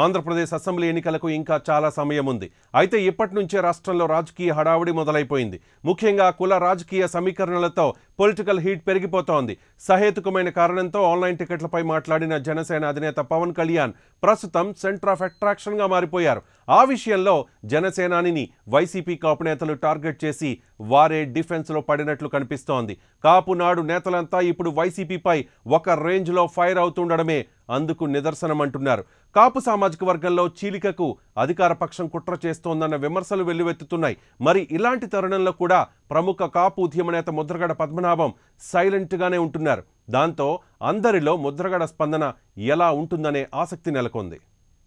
Andhra Pradesh assembly ఎన్నికలకు ఇంకా చాలా సమయం ఉంది అయితే ఇప్పటి నుంచే రాష్ట్రంలో రాజకీయ హడావుడి మొదలైపోయింది ముఖ్యంగా కుల రాజకీయ సమీకరణలతో పొలిటికల్ హీట్ పెరిగిపోతోంది సహేతుకమైన కారణంతో ఆన్లైన్ టికెట్లపై మాట్లాడిన జనసేన అధినేత పవన్ కళ్యాణ్ ప్రస్తుతం సెంటర్ ఆఫ్ అట్రాక్షన్గా మారిపోయారు ఆ విషయంలో జనసేనానిని వైసీపీ కాపు నేతలు టార్గెట్ చేసి వారే డిఫెన్స్లో పడినట్లు కనిపిస్తోంది కాపు నాడు నేతలంతా ఇప్పుడు వైసీపీపై ఒక రేంజ్లో ఫైర్ అవుతుండడమే అందుకు నిదర్శనం అంటున్నారు కాపు సామాజిక వర్గంలో చీలికకు అధికార పక్షం కుట్ర చేస్తోందన్న విమర్శలు వెల్లువెత్తుతున్నాయి మరి ఇలాంటి తరుణంలో కూడా ప్రముఖ కాపు ఉద్యమ నేత ముద్రగడ పద్మనాభం సైలెంట్గానే ఉంటున్నారు దాంతో అందరిలో ముద్రగడ స్పందన ఎలా ఉంటుందనే ఆసక్తి నెలకొంది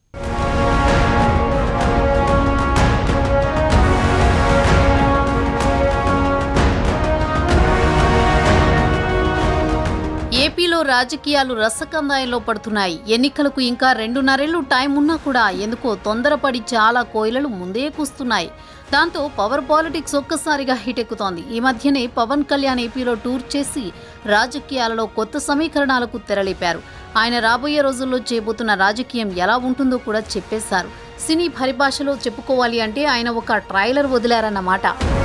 ఏపీలో రాజకీయాలు రసకందాయంలో పడుతున్నాయి ఎన్నికలకు ఇంకా రెండున్నరేళ్లు టైం ఉన్నా కూడా ఎందుకో తొందరపడి చాలా కోయిలలు ముందే కూస్తున్నాయి దాంతో పవర్ పాలిటిక్స్ ఒక్కసారిగా హిట్ ఎక్కుతోంది ఈ మధ్యనే పవన్ కళ్యాణ్ ఏపీలో టూర్ చేసి రాజకీయాలలో కొత్త సమీకరణాలకు తెరలేపారు ఆయన రాబోయే రోజుల్లో చేయబోతున్న రాజకీయం ఎలా ఉంటుందో కూడా చెప్పేశారు సినీ పరిభాషలో చెప్పుకోవాలి అంటే ఆయన ఒక ట్రైలర్ వదిలారన్నమాట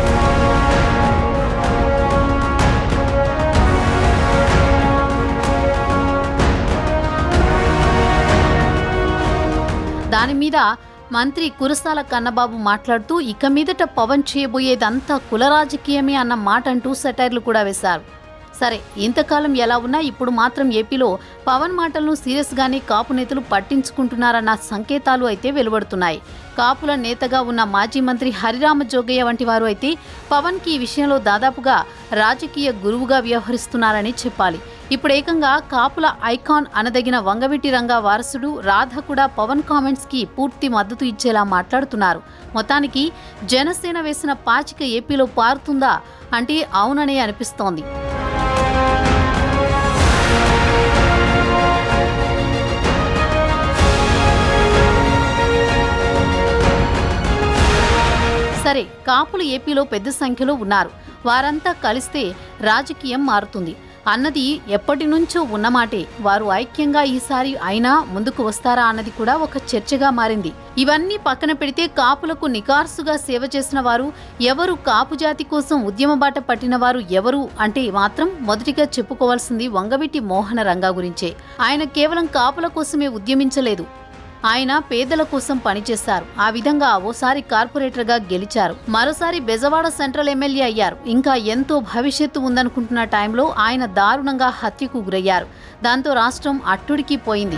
దాని మీద మంత్రి కురసాల కన్నబాబు మాట్లాడుతూ ఇక మీదట పవన్ చేయబోయేదంతా కుల రాజకీయమే అన్న మాట అంటూ సెటైర్లు కూడా వేశారు సరే ఇంతకాలం ఎలా ఉన్నా ఇప్పుడు మాత్రం ఏపీలో పవన్ మాటలను సీరియస్గానే కాపు నేతలు పట్టించుకుంటున్నారన్న సంకేతాలు అయితే వెలువడుతున్నాయి కాపుల నేతగా ఉన్న మాజీ మంత్రి హరిరామ జోగయ్య వంటి వారు అయితే పవన్కి ఈ విషయంలో దాదాపుగా రాజకీయ గురువుగా వ్యవహరిస్తున్నారని చెప్పాలి ఇప్పుడు ఏకంగా కాపుల ఐకాన్ అనదగిన వంగవీటి రంగా వారసుడు రాధ కూడా పవన్ కామెంట్స్ కి పూర్తి మద్దతు ఇచ్చేలా మాట్లాడుతున్నారు మొత్తానికి జనసేన వేసిన పాచిక ఏపీలో పారుతుందా అంటే అవుననే అనిపిస్తోంది సరే కాపులు ఏపీలో పెద్ద సంఖ్యలో ఉన్నారు వారంతా కలిస్తే రాజకీయం మారుతుంది అన్నది ఎప్పటి నుంచో ఉన్నమాటే వారు ఐక్యంగా ఈసారి అయినా ముందుకు వస్తారా అన్నది కూడా ఒక చర్చగా మారింది ఇవన్నీ పక్కన పెడితే కాపులకు నికార్సుగా సేవ చేసిన వారు ఎవరు కాపు జాతి కోసం ఉద్యమ బాట పట్టిన వారు ఎవరు అంటే మాత్రం మొదటిగా చెప్పుకోవాల్సింది వంగవీటి మోహన రంగా గురించే ఆయన కేవలం కాపుల కోసమే ఉద్యమించలేదు ఆయన పేదల కోసం పనిచేశారు ఆ విధంగా ఓసారి కార్పొరేటర్గా గెలిచారు మరోసారి బెజవాడ సెంట్రల్ ఎమ్మెల్యే అయ్యారు ఇంకా ఎంతో భవిష్యత్తు ఉందనుకుంటున్న టైంలో ఆయన దారుణంగా హత్యకు గురయ్యారు దాంతో రాష్ట్రం అట్టుడికి పోయింది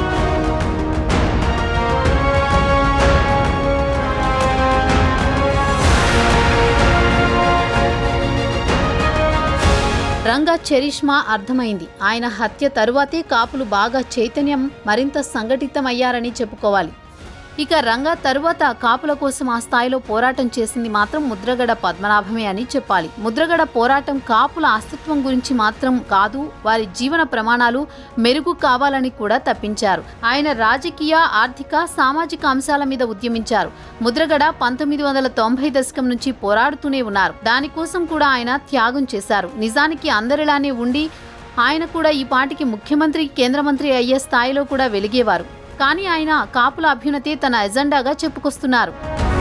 రంగా చరిష్మా అర్థమైంది ఆయన హత్య తరువాతే కాపులు బాగా చైతన్యం మరింత సంఘటితమయ్యారని చెప్పుకోవాలి ఇక రంగా తరువాత కాపుల కోసం ఆ స్థాయిలో పోరాటం చేసింది మాత్రం ముద్రగడ పద్మనాభమే అని చెప్పాలి ముద్రగడ పోరాటం కాపుల అస్తిత్వం గురించి మాత్రం కాదు వారి జీవన ప్రమాణాలు మెరుగు కావాలని కూడా తప్పించారు ఆయన రాజకీయ ఆర్థిక సామాజిక అంశాల మీద ఉద్యమించారు ముద్రగడ పంతొమ్మిది వందల తొంభై దశకం నుంచి పోరాడుతూనే ఉన్నారు దానికోసం కూడా ఆయన త్యాగం చేశారు నిజానికి అందరిలానే ఉండి ఆయన కూడా ఈ పాటికి ముఖ్యమంత్రి కేంద్ర మంత్రి అయ్యే స్థాయిలో కూడా వెలిగేవారు కానీ ఆయన కాపుల అభ్యున్నతి తన ఎజెండాగా చెప్పుకొస్తున్నారు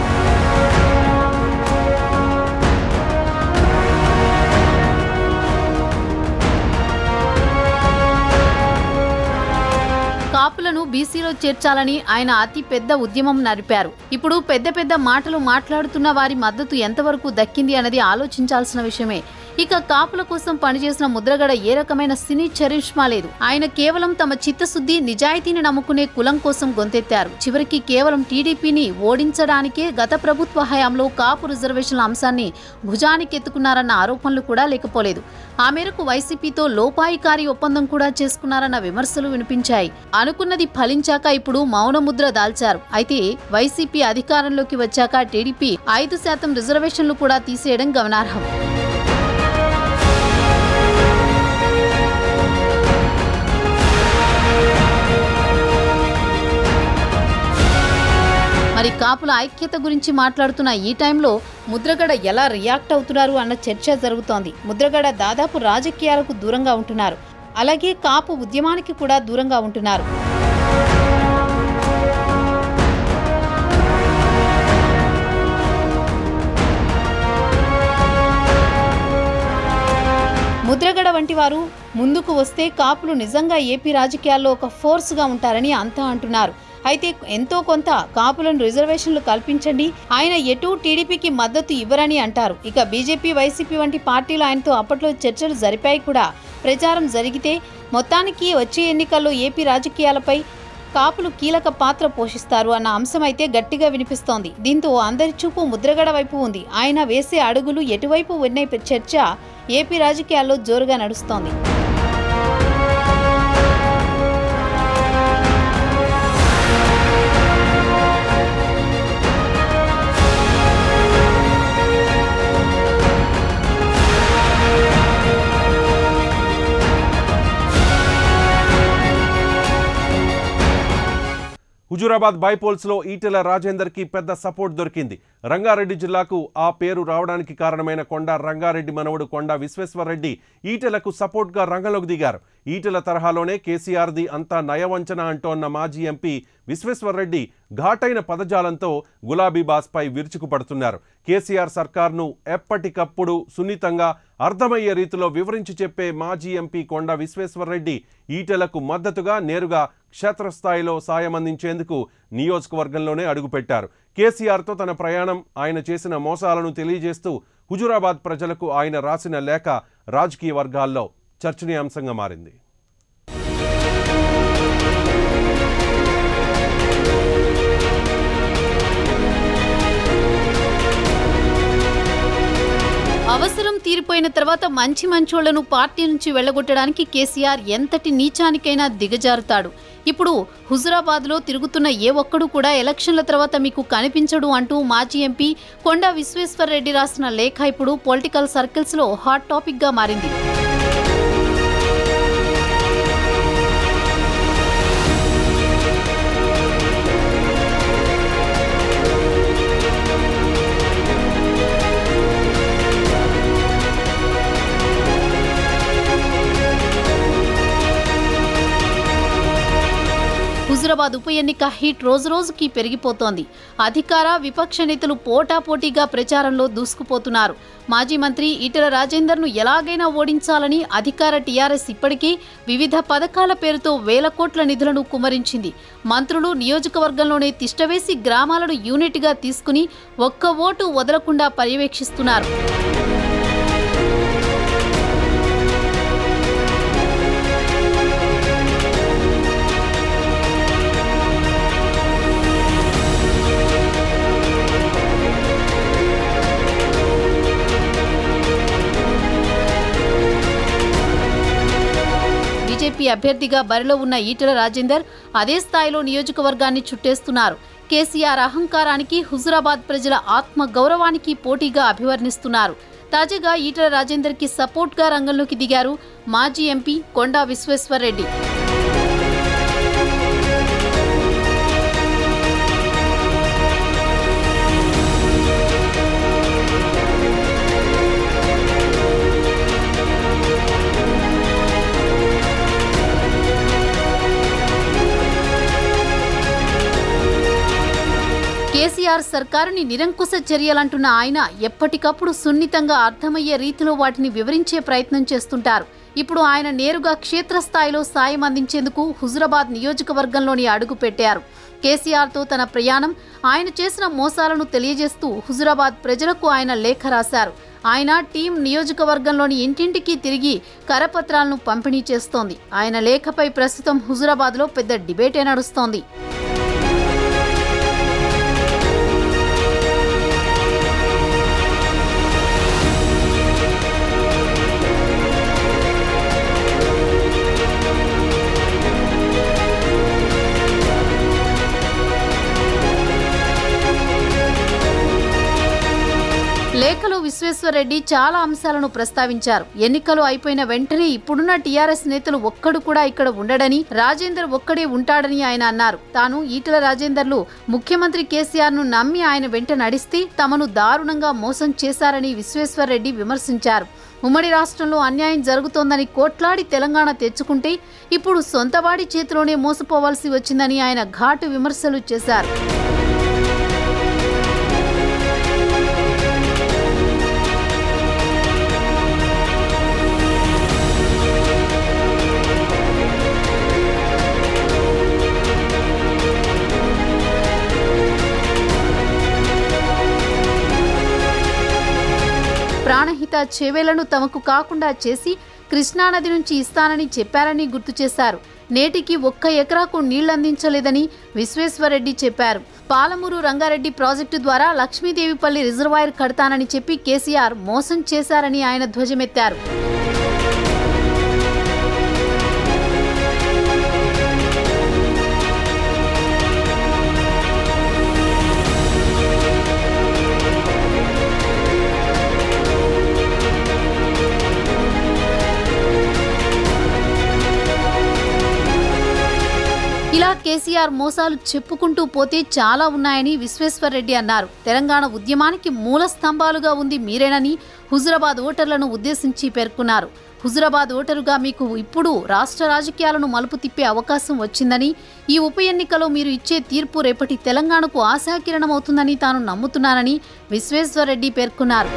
కాపులను బీసీలో చేర్చాలని ఆయన అతి పెద్ద ఉద్యమం నడిపారు ఇప్పుడు పెద్ద పెద్ద మాటలు మాట్లాడుతున్న వారి మద్దతు ఎంతవరకు దక్కింది అన్నది ఆలోచించాల్సిన విషయమే ఇక కాపుల కోసం పనిచేసిన ముద్రగడ ఏ రకమైన సినీ చరిష్మా లేదు ఆయన కేవలం తమ చిత్తశుద్ధి నిజాయితీని నమ్ముకునే కులం కోసం గొంతెత్తారు చివరికి కేవలం టీడీపీని ఓడించడానికే గత ప్రభుత్వ హయాంలో కాపు రిజర్వేషన్ల అంశాన్ని భుజానికెత్తుకున్నారన్న ఆరోపణలు కూడా లేకపోలేదు ఆ మేరకు వైసీపీతో లోపాయికారి ఒప్పందం కూడా చేసుకున్నారన్న విమర్శలు వినిపించాయి అనుకున్నది ఫలించాక ఇప్పుడు మౌనముద్ర దాల్చారు అయితే వైసీపీ అధికారంలోకి వచ్చాక టీడీపీ ఐదు శాతం రిజర్వేషన్లు కూడా తీసేయడం గమనార్హం మరి కాపుల ఐక్యత గురించి మాట్లాడుతున్న ఈ టైంలో ముద్రగడ ఎలా రియాక్ట్ అవుతున్నారు అన్న చర్చ జరుగుతోంది ముద్రగడ దాదాపు రాజకీయాలకు దూరంగా ఉంటున్నారు అలాగే కాపు ఉద్యమానికి కూడా దూరంగా ఉంటున్నారు ముద్రగడ వంటి వారు ముందుకు వస్తే కాపులు నిజంగా ఏపీ రాజకీయాల్లో ఒక ఫోర్స్గా ఉంటారని అంతా అంటున్నారు అయితే ఎంతో కొంత కాపులను రిజర్వేషన్లు కల్పించండి ఆయన ఎటు టీడీపీకి మద్దతు ఇవ్వరని అంటారు ఇక బీజేపీ వైసీపీ వంటి పార్టీలు ఆయనతో అప్పట్లో చర్చలు జరిపాయి కూడా ప్రచారం జరిగితే మొత్తానికి వచ్చే ఎన్నికల్లో ఏపీ రాజకీయాలపై కాపులు కీలక పాత్ర పోషిస్తారు అన్న అంశం అయితే గట్టిగా వినిపిస్తోంది దీంతో అందరి చూపు ముద్రగడ వైపు ఉంది ఆయన వేసే అడుగులు ఎటువైపు ఉన్నాయి చర్చ ఏపీ రాజకీయాల్లో జోరుగా నడుస్తోంది హుజూరాబాద్ బైపోల్స్లో ఈటెల రాజేందర్కి పెద్ద సపోర్ట్ దొరికింది రంగారెడ్డి జిల్లాకు ఆ పేరు రావడానికి కారణమైన కొండ రంగారెడ్డి మనవడు కొండ విశ్వేశ్వరరెడ్డి ఈటెలకు సపోర్ట్గా రంగంలోకి దిగారు ఈటెల తరహాలోనే కేసీఆర్ది అంతా నయవంచన అంటోన్న మాజీ ఎంపీ విశ్వేశ్వరరెడ్డి ఘాటైన పదజాలంతో గులాబీ బాస్పై విరుచుకుపడుతున్నారు కేసీఆర్ సర్కార్ను ఎప్పటికప్పుడు సున్నితంగా అర్థమయ్యే రీతిలో వివరించి చెప్పే మాజీ ఎంపీ కొండ విశ్వేశ్వరరెడ్డి ఈటెలకు మద్దతుగా నేరుగా క్షేత్రస్థాయిలో సాయం అందించేందుకు నియోజకవర్గంలోనే అడుగుపెట్టారు కేసీఆర్తో తన ప్రయాణం ఆయన చేసిన మోసాలను తెలియజేస్తూ హుజూరాబాద్ ప్రజలకు ఆయన రాసిన లేఖ రాజకీయ వర్గాల్లో చర్చనీయాంశంగా మారింది అవసరం తీరిపోయిన తర్వాత మంచి మంచోళ్లను పార్టీ నుంచి వెళ్ళగొట్టడానికి కేసీఆర్ ఎంతటి నీచానికైనా దిగజారుతాడు ఇప్పుడు హుజురాబాద్లో తిరుగుతున్న ఏ ఒక్కడు కూడా ఎలక్షన్ల తర్వాత మీకు కనిపించడు అంటూ మాజీ ఎంపీ కొండా విశ్వేశ్వరరెడ్డి రాసిన లేఖ ఇప్పుడు పొలిటికల్ సర్కిల్స్లో హాట్ టాపిక్గా మారింది హుజురాబాద్ ఉప ఎన్నిక హీట్ రోజు రోజుకి పెరిగిపోతోంది అధికార విపక్ష నేతలు పోటాపోటీగా ప్రచారంలో దూసుకుపోతున్నారు మాజీ మంత్రి ఈటెల రాజేందర్ను ఎలాగైనా ఓడించాలని అధికార టీఆర్ఎస్ ఇప్పటికీ వివిధ పథకాల పేరుతో వేల కోట్ల నిధులను కుమరించింది మంత్రులు నియోజకవర్గంలోనే తిష్టవేసి గ్రామాలను యూనిట్గా తీసుకుని ఒక్క ఓటు వదలకుండా పర్యవేక్షిస్తున్నారు బీజేపీ అభ్యర్థిగా బరిలో ఉన్న ఈటెల రాజేందర్ అదే స్థాయిలో నియోజకవర్గాన్ని చుట్టేస్తున్నారు కేసీఆర్ అహంకారానికి హుజురాబాద్ ప్రజల ఆత్మ గౌరవానికి పోటీగా అభివర్ణిస్తున్నారు తాజాగా ఈటెల రాజేందర్కి సపోర్ట్గా రంగంలోకి దిగారు మాజీ ఎంపీ కొండా విశ్వేశ్వర్రెడ్డి కేసీఆర్ సర్కారుని నిరంకుశ చర్యలంటున్న ఆయన ఎప్పటికప్పుడు సున్నితంగా అర్థమయ్యే రీతిలో వాటిని వివరించే ప్రయత్నం చేస్తుంటారు ఇప్పుడు ఆయన నేరుగా క్షేత్రస్థాయిలో సాయం అందించేందుకు హుజురాబాద్ నియోజకవర్గంలోని అడుగు పెట్టారు కేసీఆర్తో తన ప్రయాణం ఆయన చేసిన మోసాలను తెలియజేస్తూ హుజురాబాద్ ప్రజలకు ఆయన లేఖ రాశారు ఆయన టీం నియోజకవర్గంలోని ఇంటింటికి తిరిగి కరపత్రాలను పంపిణీ చేస్తోంది ఆయన లేఖపై ప్రస్తుతం హుజురాబాద్లో పెద్ద డిబేటే నడుస్తోంది లేఖలో విశ్వేశ్వరరెడ్డి చాలా అంశాలను ప్రస్తావించారు ఎన్నికలు అయిపోయిన వెంటనే ఇప్పుడున్న టీఆర్ఎస్ నేతలు ఒక్కడు కూడా ఇక్కడ ఉండడని రాజేందర్ ఒక్కడే ఉంటాడని ఆయన అన్నారు తాను ఈటల రాజేందర్లు ముఖ్యమంత్రి కేసీఆర్ ను నమ్మి ఆయన వెంట నడిస్తే తమను దారుణంగా మోసం చేశారని విశ్వేశ్వరరెడ్డి విమర్శించారు ఉమ్మడి రాష్ట్రంలో అన్యాయం జరుగుతోందని కోట్లాడి తెలంగాణ తెచ్చుకుంటే ఇప్పుడు సొంతవాడి చేతిలోనే మోసపోవాల్సి వచ్చిందని ఆయన ఘాటు విమర్శలు చేశారు మిగతా చేవేలను తమకు కాకుండా చేసి కృష్ణానది నుంచి ఇస్తానని చెప్పారని గుర్తు చేశారు నేటికి ఒక్క ఎకరాకు నీళ్లందించలేదని విశ్వేశ్వరరెడ్డి చెప్పారు పాలమూరు రంగారెడ్డి ప్రాజెక్టు ద్వారా లక్ష్మీదేవిపల్లి రిజర్వాయర్ కడతానని చెప్పి కేసీఆర్ మోసం చేశారని ఆయన ధ్వజమెత్తారు ఇలా కేసీఆర్ మోసాలు చెప్పుకుంటూ పోతే చాలా ఉన్నాయని విశ్వేశ్వరరెడ్డి అన్నారు తెలంగాణ ఉద్యమానికి మూల స్తంభాలుగా ఉంది మీరేనని హుజురాబాద్ ఓటర్లను ఉద్దేశించి పేర్కొన్నారు హుజురాబాద్ ఓటరుగా మీకు ఇప్పుడు రాష్ట్ర రాజకీయాలను మలుపు తిప్పే అవకాశం వచ్చిందని ఈ ఉప ఎన్నికలో మీరు ఇచ్చే తీర్పు రేపటి తెలంగాణకు ఆశాకిరణమవుతుందని తాను నమ్ముతున్నానని విశ్వేశ్వరరెడ్డి పేర్కొన్నారు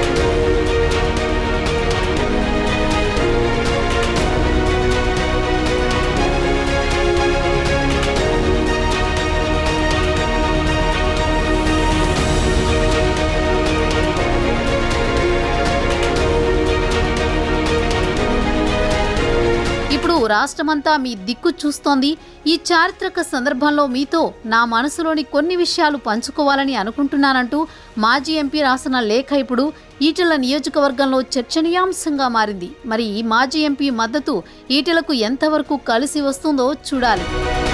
ఇప్పుడు రాష్ట్రమంతా మీ దిక్కు చూస్తోంది ఈ చారిత్రక సందర్భంలో మీతో నా మనసులోని కొన్ని విషయాలు పంచుకోవాలని అనుకుంటున్నానంటూ మాజీ ఎంపీ రాసిన లేఖ ఇప్పుడు ఈటెల నియోజకవర్గంలో చర్చనీయాంశంగా మారింది మరి ఈ మాజీ ఎంపీ మద్దతు ఈటెలకు ఎంతవరకు కలిసి వస్తుందో చూడాలి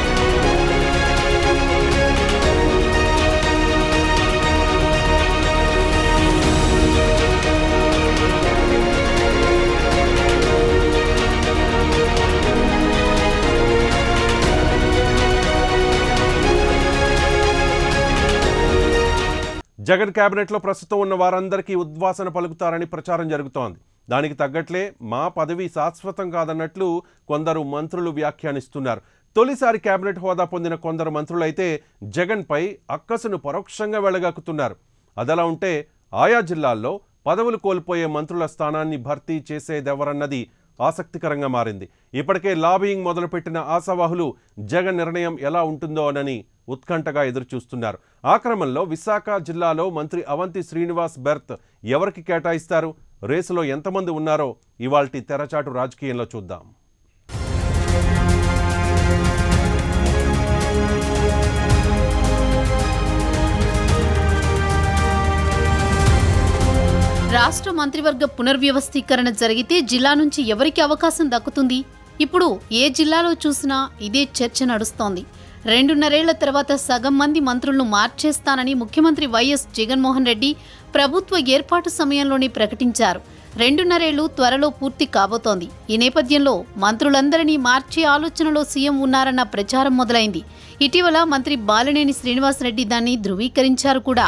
జగన్ కేబినెట్లో ప్రస్తుతం ఉన్న వారందరికీ ఉద్వాసన పలుకుతారని ప్రచారం జరుగుతోంది దానికి తగ్గట్లే మా పదవి శాశ్వతం కాదన్నట్లు కొందరు మంత్రులు వ్యాఖ్యానిస్తున్నారు తొలిసారి కేబినెట్ హోదా పొందిన కొందరు మంత్రులైతే జగన్పై అక్కసును పరోక్షంగా వెళ్ళగక్కుతున్నారు అదలా ఉంటే ఆయా జిల్లాల్లో పదవులు కోల్పోయే మంత్రుల స్థానాన్ని భర్తీ చేసేదెవరన్నది ఆసక్తికరంగా మారింది ఇప్పటికే లాబియింగ్ మొదలుపెట్టిన ఆశావాహులు జగన్ నిర్ణయం ఎలా ఉంటుందో అనని ఉత్కంఠగా ఎదురుచూస్తున్నారు ఆ క్రమంలో విశాఖ జిల్లాలో మంత్రి అవంతి శ్రీనివాస్ బెర్త్ ఎవరికి కేటాయిస్తారు రేసులో ఎంతమంది ఉన్నారో ఇవాల్టి తెరచాటు రాజకీయంలో చూద్దాం రాష్ట్ర మంత్రివర్గ పునర్వ్యవస్థీకరణ జరిగితే జిల్లా నుంచి ఎవరికి అవకాశం దక్కుతుంది ఇప్పుడు ఏ జిల్లాలో చూసినా ఇదే చర్చ నడుస్తోంది రెండున్నరేళ్ల తర్వాత సగం మంది మంత్రులను మార్చేస్తానని ముఖ్యమంత్రి వైఎస్ జగన్మోహన్ రెడ్డి ప్రభుత్వ ఏర్పాటు సమయంలోనే ప్రకటించారు రెండున్నరేళ్లు త్వరలో పూర్తి కాబోతోంది ఈ నేపథ్యంలో మంత్రులందరినీ మార్చే ఆలోచనలో సీఎం ఉన్నారన్న ప్రచారం మొదలైంది ఇటీవల మంత్రి బాలినేని శ్రీనివాసరెడ్డి దాన్ని ధృవీకరించారు కూడా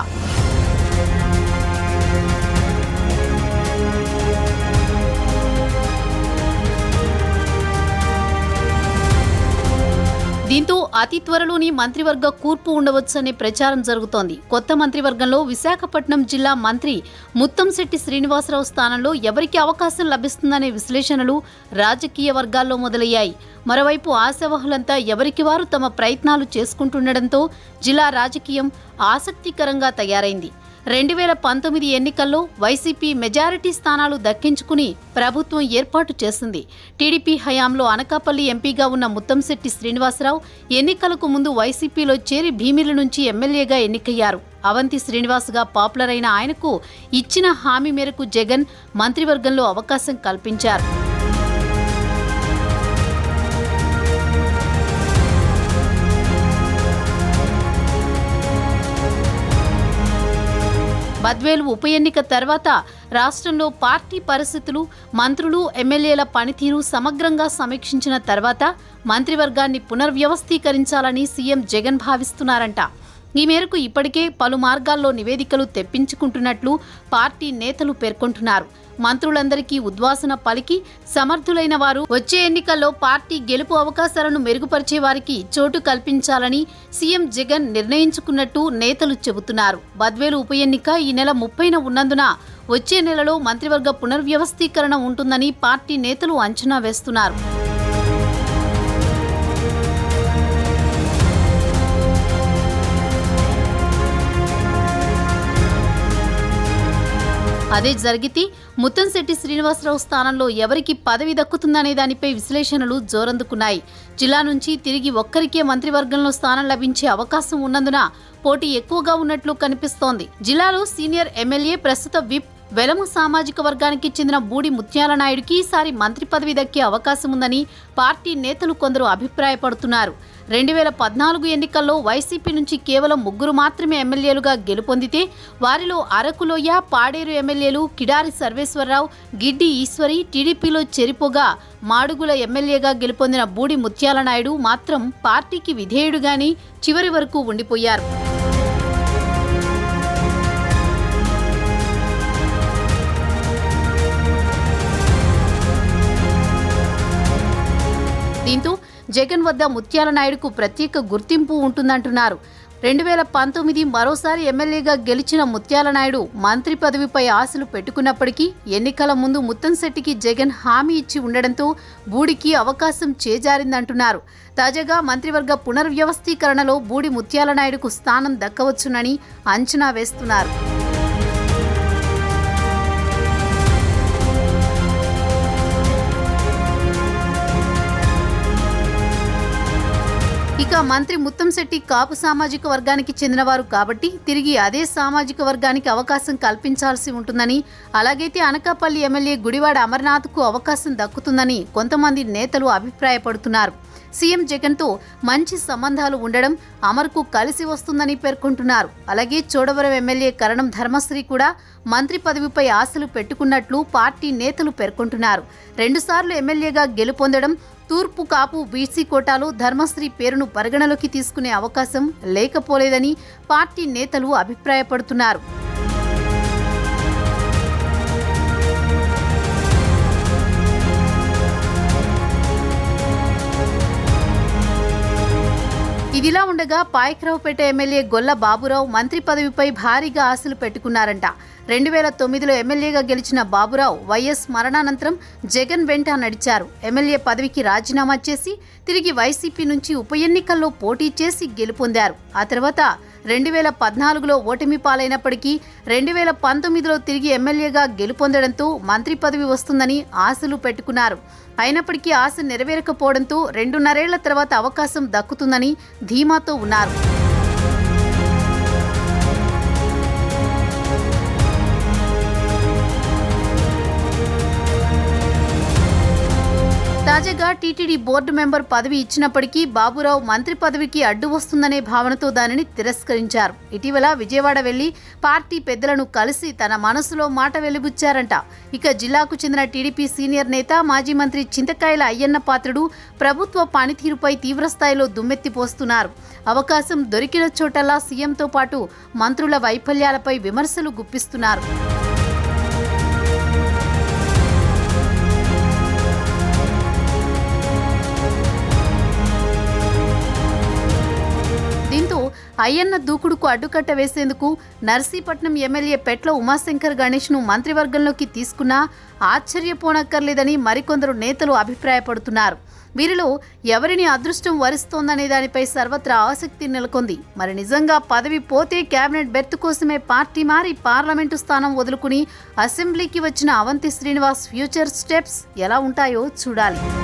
దీంతో అతి త్వరలోని మంత్రివర్గ కూర్పు ఉండవచ్చనే ప్రచారం జరుగుతోంది కొత్త మంత్రివర్గంలో విశాఖపట్నం జిల్లా మంత్రి ముత్తంశెట్టి శ్రీనివాసరావు స్థానంలో ఎవరికి అవకాశం లభిస్తుందనే విశ్లేషణలు రాజకీయ వర్గాల్లో మొదలయ్యాయి మరోవైపు ఆశావహులంతా ఎవరికి వారు తమ ప్రయత్నాలు చేసుకుంటుండటంతో జిల్లా రాజకీయం ఆసక్తికరంగా తయారైంది రెండు వేల పంతొమ్మిది ఎన్నికల్లో వైసీపీ మెజారిటీ స్థానాలు దక్కించుకుని ప్రభుత్వం ఏర్పాటు చేసింది టీడీపీ హయాంలో అనకాపల్లి ఎంపీగా ఉన్న ముత్తంశెట్టి శ్రీనివాసరావు ఎన్నికలకు ముందు వైసీపీలో చేరి భీమిలి నుంచి ఎమ్మెల్యేగా ఎన్నికయ్యారు అవంతి శ్రీనివాస్గా పాపులర్ అయిన ఆయనకు ఇచ్చిన హామీ మేరకు జగన్ మంత్రివర్గంలో అవకాశం కల్పించారు బద్వేలు ఉప ఎన్నిక తర్వాత రాష్ట్రంలో పార్టీ పరిస్థితులు మంత్రులు ఎమ్మెల్యేల పనితీరు సమగ్రంగా సమీక్షించిన తర్వాత మంత్రివర్గాన్ని పునర్వ్యవస్థీకరించాలని సీఎం జగన్ భావిస్తున్నారంట ఈ మేరకు ఇప్పటికే పలు మార్గాల్లో నివేదికలు తెప్పించుకుంటున్నట్లు పార్టీ నేతలు పేర్కొంటున్నారు మంత్రులందరికీ ఉద్వాసన పలికి సమర్థులైన వారు వచ్చే ఎన్నికల్లో పార్టీ గెలుపు అవకాశాలను మెరుగుపరిచే వారికి చోటు కల్పించాలని సీఎం జగన్ నిర్ణయించుకున్నట్టు నేతలు చెబుతున్నారు బద్వేలు ఉప ఎన్నిక ఈ నెల ముప్పైన ఉన్నందున వచ్చే నెలలో మంత్రివర్గ పునర్వ్యవస్థీకరణ ఉంటుందని పార్టీ నేతలు అంచనా వేస్తున్నారు అదే జరిగితే ముత్తంశెట్టి శ్రీనివాసరావు స్థానంలో ఎవరికి పదవి దక్కుతుందనే దానిపై విశ్లేషణలు జోరందుకున్నాయి జిల్లా నుంచి తిరిగి ఒక్కరికే మంత్రివర్గంలో స్థానం లభించే అవకాశం ఉన్నందున పోటీ ఎక్కువగా ఉన్నట్లు కనిపిస్తోంది జిల్లాలో సీనియర్ ఎమ్మెల్యే ప్రస్తుత విప్ వెలమ సామాజిక వర్గానికి చెందిన బూడి ముత్యాల నాయుడికి ఈసారి మంత్రి పదవి దక్కే అవకాశం ఉందని పార్టీ నేతలు కొందరు అభిప్రాయపడుతున్నారు రెండు వేల పద్నాలుగు ఎన్నికల్లో వైసీపీ నుంచి కేవలం ముగ్గురు మాత్రమే ఎమ్మెల్యేలుగా గెలుపొందితే వారిలో అరకులోయ పాడేరు ఎమ్మెల్యేలు కిడారి సర్వేశ్వరరావు గిడ్డి ఈశ్వరి టీడీపీలో చెరిపోగా మాడుగుల ఎమ్మెల్యేగా గెలుపొందిన బూడి ముత్యాల నాయుడు మాత్రం పార్టీకి విధేయుడుగాని చివరి వరకు ఉండిపోయారు దీంతో జగన్ వద్ద ముత్యాల నాయుడుకు ప్రత్యేక గుర్తింపు ఉంటుందంటున్నారు రెండు వేల పంతొమ్మిది మరోసారి ఎమ్మెల్యేగా గెలిచిన ముత్యాల నాయుడు మంత్రి పదవిపై ఆశలు పెట్టుకున్నప్పటికీ ఎన్నికల ముందు ముత్తంశెట్టికి జగన్ హామీ ఇచ్చి ఉండడంతో బూడికి అవకాశం చేజారిందంటున్నారు తాజాగా మంత్రివర్గ పునర్వ్యవస్థీకరణలో బూడి ముత్యాల నాయుడుకు స్థానం దక్కవచ్చునని అంచనా వేస్తున్నారు ఇక మంత్రి ముత్తంశెట్టి కాపు సామాజిక వర్గానికి చెందినవారు కాబట్టి తిరిగి అదే సామాజిక వర్గానికి అవకాశం కల్పించాల్సి ఉంటుందని అలాగైతే అనకాపల్లి ఎమ్మెల్యే గుడివాడ అమర్నాథ్కు అవకాశం దక్కుతుందని కొంతమంది నేతలు అభిప్రాయపడుతున్నారు సీఎం జగన్తో మంచి సంబంధాలు ఉండడం అమర్కు కలిసి వస్తుందని పేర్కొంటున్నారు అలాగే చోడవరం ఎమ్మెల్యే కరణం ధర్మశ్రీ కూడా మంత్రి పదవిపై ఆశలు పెట్టుకున్నట్లు పార్టీ నేతలు పేర్కొంటున్నారు రెండుసార్లు ఎమ్మెల్యేగా గెలుపొందడం తూర్పు కాపు బీసీ కోటాలో ధర్మశ్రీ పేరును పరిగణలోకి తీసుకునే అవకాశం లేకపోలేదని పార్టీ నేతలు అభిప్రాయపడుతున్నారు ఇదిలా ఉండగా పాయకరావుపేట ఎమ్మెల్యే గొల్ల బాబురావు మంత్రి పదవిపై భారీగా ఆశలు పెట్టుకున్నారంట రెండు వేల తొమ్మిదిలో ఎమ్మెల్యేగా గెలిచిన బాబురావు వైఎస్ మరణానంతరం జగన్ వెంట నడిచారు ఎమ్మెల్యే పదవికి రాజీనామా చేసి తిరిగి వైసీపీ నుంచి ఉప ఎన్నికల్లో పోటీ చేసి గెలుపొందారు ఆ తర్వాత రెండు వేల పద్నాలుగులో ఓటమి పాలైనప్పటికీ రెండు వేల పంతొమ్మిదిలో తిరిగి ఎమ్మెల్యేగా గెలుపొందడంతో మంత్రి పదవి వస్తుందని ఆశలు పెట్టుకున్నారు అయినప్పటికీ ఆశ నెరవేరకపోవడంతో రెండున్నరేళ్ల తర్వాత అవకాశం దక్కుతుందని ధీమాతో ఉన్నారు తాజాగా టీటీడీ బోర్డు మెంబర్ పదవి ఇచ్చినప్పటికీ బాబురావు మంత్రి పదవికి అడ్డు వస్తుందనే భావనతో దానిని తిరస్కరించారు ఇటీవల విజయవాడ వెళ్లి పార్టీ పెద్దలను కలిసి తన మనసులో మాట వెలిబుచ్చారంట ఇక జిల్లాకు చెందిన టీడీపీ సీనియర్ నేత మాజీ మంత్రి చింతకాయల అయ్యన్న పాత్రుడు ప్రభుత్వ పనితీరుపై తీవ్రస్థాయిలో దుమ్మెత్తిపోస్తున్నారు అవకాశం దొరికిన చోటల్లా సీఎంతో పాటు మంత్రుల వైఫల్యాలపై విమర్శలు గుప్పిస్తున్నారు దీంతో అయ్యన్న దూకుడుకు అడ్డుకట్ట వేసేందుకు నర్సీపట్నం ఎమ్మెల్యే పెట్ల ఉమాశంకర్ గణేష్ను మంత్రివర్గంలోకి తీసుకున్నా ఆశ్చర్యపోనక్కర్లేదని మరికొందరు నేతలు అభిప్రాయపడుతున్నారు వీరిలో ఎవరిని అదృష్టం వరిస్తోందనే దానిపై సర్వత్రా ఆసక్తి నెలకొంది మరి నిజంగా పదవి పోతే కేబినెట్ బెర్త్ కోసమే పార్టీ మారి పార్లమెంటు స్థానం వదులుకుని అసెంబ్లీకి వచ్చిన అవంతి శ్రీనివాస్ ఫ్యూచర్ స్టెప్స్ ఎలా ఉంటాయో చూడాలి